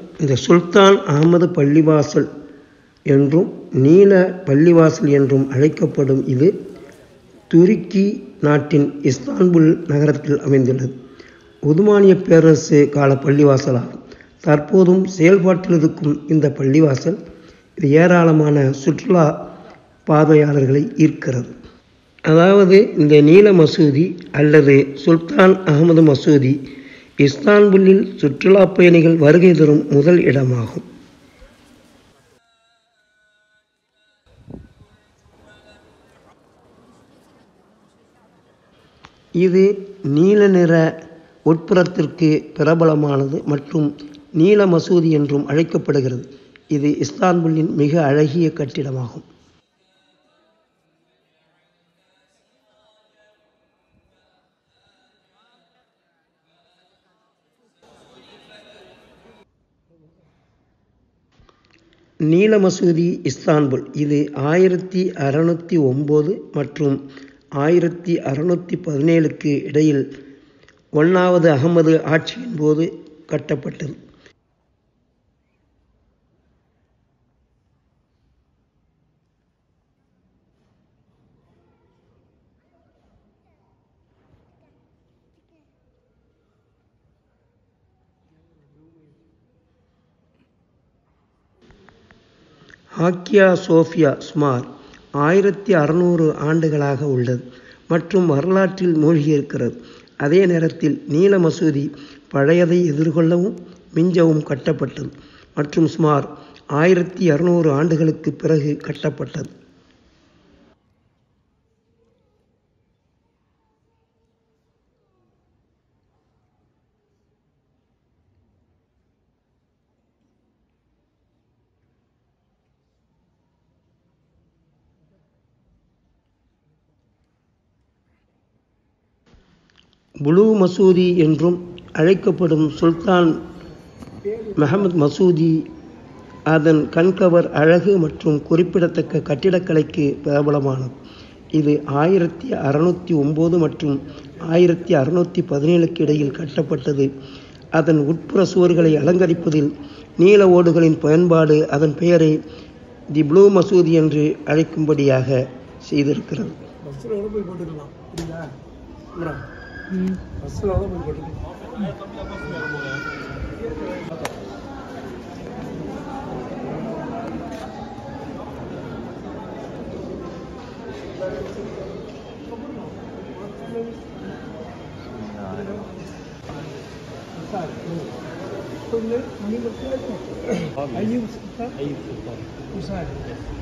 இந்த சுல்தான் அகமது பள்ளிவாசல் என்றும் நீல பள்ளிவாசல் என்றும் அழைக்கப்படும் இது துருக்கி நாட்டின் இஸ்தான்புல் நகரத்தில் அமைந்துள்ளது உதுமானிய பேரரசு கால பள்ளிவாசலாகும் தற்போதும் செயல்பாட்டில் இருக்கும் இந்த பள்ளிவாசல் இது ஏராளமான சுற்றுலா பார்வையாளர்களை ஈர்க்கிறது அதாவது இந்த நீல மசூதி அல்லது சுல்தான் அகமது மசூதி இஸ்தான்புல்லில் சுற்றுலா பயணிகள் வருகை தரும் முதல் இடமாகும் இது நீல நிற உட்புறத்திற்கு பிரபலமானது மற்றும் நீல மசூதி என்றும் அழைக்கப்படுகிறது இது இஸ்தான்புல்லின் மிக அழகிய கட்டிடமாகும் நீல மசூதி இஸ்தான்புல் இது ஆயிரத்தி அறநூற்றி ஒம்பது மற்றும் ஆயிரத்தி அறநூற்றி பதினேழுக்கு இடையில் ஒன்றாவது அகமது ஆட்சியின் போது கட்டப்பட்டது ஹாக்கியா சோஃபியா சுமார் ஆயிரத்தி அறநூறு ஆண்டுகளாக உள்ளது மற்றும் வரலாற்றில் மூழ்கியிருக்கிறது அதே நேரத்தில் நீல மசூதி பழையதை எதிர்கொள்ளவும் மிஞ்சவும் கட்டப்பட்டது மற்றும் சுமார் ஆயிரத்தி அறுநூறு ஆண்டுகளுக்கு பிறகு கட்டப்பட்டது புளூ மசூதி என்றும் அழைக்கப்படும் சுல்தான் மெஹமத் மசூதி அதன் கண்கவர் அழகு மற்றும் குறிப்பிடத்தக்க கட்டிடக்கலைக்கு பிரபலமானது இது ஆயிரத்தி அறநூற்றி ஒம்பது மற்றும் ஆயிரத்தி அறுநூற்றி பதினேழுக்கு இடையில் கட்டப்பட்டது அதன் உட்புற சுவர்களை அலங்கரிப்பதில் நீல ஓடுகளின் பயன்பாடு அதன் பெயரை தி ப்ளூ மசூதி என்று அழைக்கும்படியாக செய்திருக்கிறது பஸ்ஸில் கூட போய் போட்டுக்கலாம் புரியுதா இம்ரா பஸ்ஸில் கூட போய் போட்டுக்கலாம் كل مين قلت لك؟ ايوب سلطان أيوب سلطان مساعد